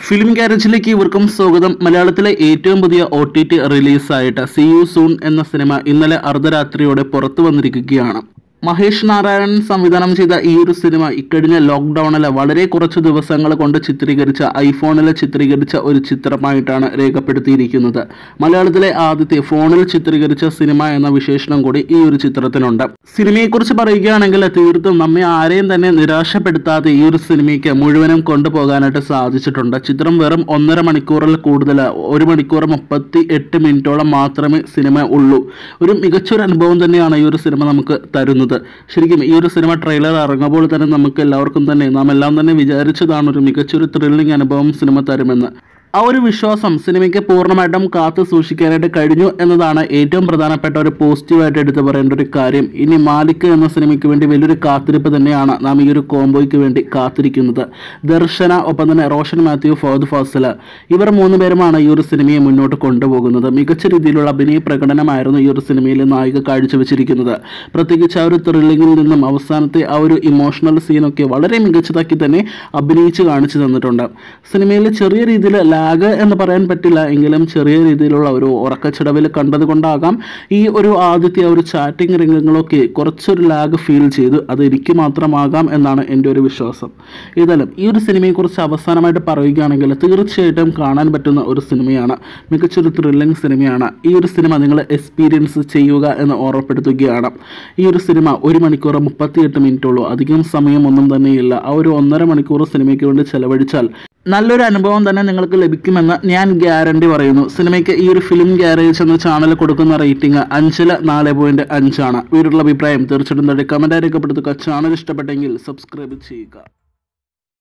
film ഗാരേജിലേക്ക് ഇവർക്കും സ്വാഗതം മലയാളത്തിലെ ഏറ്റവും പുതിയ ഒ ടി ടി റിലീസായിട്ട് സി യു സൂൺ എന്ന സിനിമ ഇന്നലെ അർദ്ധരാത്രിയോടെ പുറത്തു വന്നിരിക്കുകയാണ് മഹേഷ് നാരായണൻ സംവിധാനം ചെയ്ത ഈ ഒരു സിനിമ ഇക്കഴിഞ്ഞ ലോക്ക്ഡൌണിൽ വളരെ കുറച്ച് ദിവസങ്ങൾ കൊണ്ട് ചിത്രീകരിച്ച ഐഫോണിൽ ചിത്രീകരിച്ച ഒരു ചിത്രമായിട്ടാണ് രേഖപ്പെടുത്തിയിരിക്കുന്നത് മലയാളത്തിലെ ആദ്യത്തെ ഫോണിൽ ചിത്രീകരിച്ച സിനിമ എന്ന വിശേഷണം കൂടി ഈ ഒരു ചിത്രത്തിനുണ്ട് സിനിമയെക്കുറിച്ച് പറയുകയാണെങ്കിൽ തീർത്തും നമ്മെ ആരെയും തന്നെ നിരാശപ്പെടുത്താതെ ഈ ഒരു സിനിമയ്ക്ക് മുഴുവനും കൊണ്ടുപോകാനായിട്ട് സാധിച്ചിട്ടുണ്ട് ചിത്രം വെറും ഒന്നര മണിക്കൂറിൽ കൂടുതൽ ഒരു മണിക്കൂർ മുപ്പത്തി എട്ട് മിനിറ്റോളം മാത്രമേ സിനിമ ഉള്ളൂ ഒരു മികച്ചൊരു അനുഭവം തന്നെയാണ് ഈ ഒരു സിനിമ നമുക്ക് തരുന്നത് ശരിക്കും ഈ ഒരു സിനിമ ട്രെയിലർ ഇറങ്ങുമ്പോൾ തന്നെ നമുക്ക് എല്ലാവർക്കും തന്നെ നാം എല്ലാം തന്നെ വിചാരിച്ചതാണ് ഒരു മികച്ചൊരു ത്രില്ലിംഗ് അനുഭവം സിനിമ തരുമെന്ന് ആ ഒരു വിശ്വാസം സിനിമയ്ക്ക് പൂർണ്ണമായിട്ടും കാത്തു സൂക്ഷിക്കാനായിട്ട് കഴിഞ്ഞു എന്നതാണ് ഏറ്റവും പ്രധാനപ്പെട്ട ഒരു പോസിറ്റീവായിട്ട് എടുത്തു പറയേണ്ട ഒരു കാര്യം ഇനി മാലിക് എന്ന സിനിമയ്ക്ക് വേണ്ടി വലിയൊരു കാത്തിരിപ്പ് തന്നെയാണ് നാം ഈ ഒരു കോംബോയ്ക്ക് വേണ്ടി കാത്തിരിക്കുന്നത് ദർശന ഒപ്പം തന്നെ റോഷൻ മാത്യു ഫോദ് ഫാസിൽ ഇവർ മൂന്ന് പേരുമാണ് ഈ ഒരു സിനിമയെ മുന്നോട്ട് കൊണ്ടുപോകുന്നത് മികച്ച രീതിയിലുള്ള അഭിനയ പ്രകടനമായിരുന്നു ഈ ഒരു സിനിമയിൽ നായിക കാഴ്ചവെച്ചിരിക്കുന്നത് പ്രത്യേകിച്ച് ആ ഒരു ത്രില്ലിങ്ങിൽ നിന്നും അവസാനത്തെ ആ ഒരു ഇമോഷണൽ സീനൊക്കെ വളരെ മികച്ചതാക്കി തന്നെ അഭിനയിച്ച് കാണിച്ചു തന്നിട്ടുണ്ട് സിനിമയിൽ ചെറിയ രീതിയിൽ ലാഗ് എന്ന് പറയാൻ പറ്റില്ല എങ്കിലും ചെറിയ രീതിയിലുള്ള ഒരു ഉറക്കച്ചിടവിൽ കണ്ടത് കൊണ്ടാകാം ഈ ഒരു ആദ്യത്തെ ആ ഒരു ചാറ്റിംഗ് രംഗങ്ങളൊക്കെ കുറച്ചൊരു ലാഗ് ഫീൽ ചെയ്തു അത് എനിക്ക് മാത്രമാകാം എന്നാണ് എൻ്റെ ഒരു വിശ്വാസം ഏതായാലും ഈ ഒരു സിനിമയെക്കുറിച്ച് അവസാനമായിട്ട് പറയുകയാണെങ്കിൽ തീർച്ചയായിട്ടും കാണാൻ പറ്റുന്ന ഒരു സിനിമയാണ് മികച്ചൊരു ത്രില്ലിംഗ് സിനിമയാണ് ഈ ഒരു സിനിമ നിങ്ങൾ എക്സ്പീരിയൻസ് ചെയ്യുക എന്ന് ഓർമ്മപ്പെടുത്തുകയാണ് ഈ ഒരു സിനിമ ഒരു മണിക്കൂർ മുപ്പത്തിയെട്ട് മിനിറ്റ് ഉള്ളൂ അധികം സമയമൊന്നും തന്നെയില്ല ആ ഒരു ഒന്നര മണിക്കൂർ സിനിമയ്ക്ക് വേണ്ടി ചെലവഴിച്ചാൽ നല്ലൊരു അനുഭവം തന്നെ നിങ്ങൾക്ക് ലഭിക്കുമെന്ന് ഞാൻ ഗ്യാരണ്ടി പറയുന്നു സിനിമയ്ക്ക് ഈ ഒരു ഫിലിം ഗ്യാരേജ് എന്ന ചാനൽ കൊടുക്കുന്ന റേറ്റിംഗ് അഞ്ചില് നാല് പോയിന്റ് അഞ്ചാണ് വീടുള്ള അഭിപ്രായം തീർച്ചയായിട്ടും കമൻറ്റായി രേഖപ്പെടുത്തുക ചാനൽ ഇഷ്ടപ്പെട്ടെങ്കിൽ സബ്സ്ക്രൈബ് ചെയ്യുക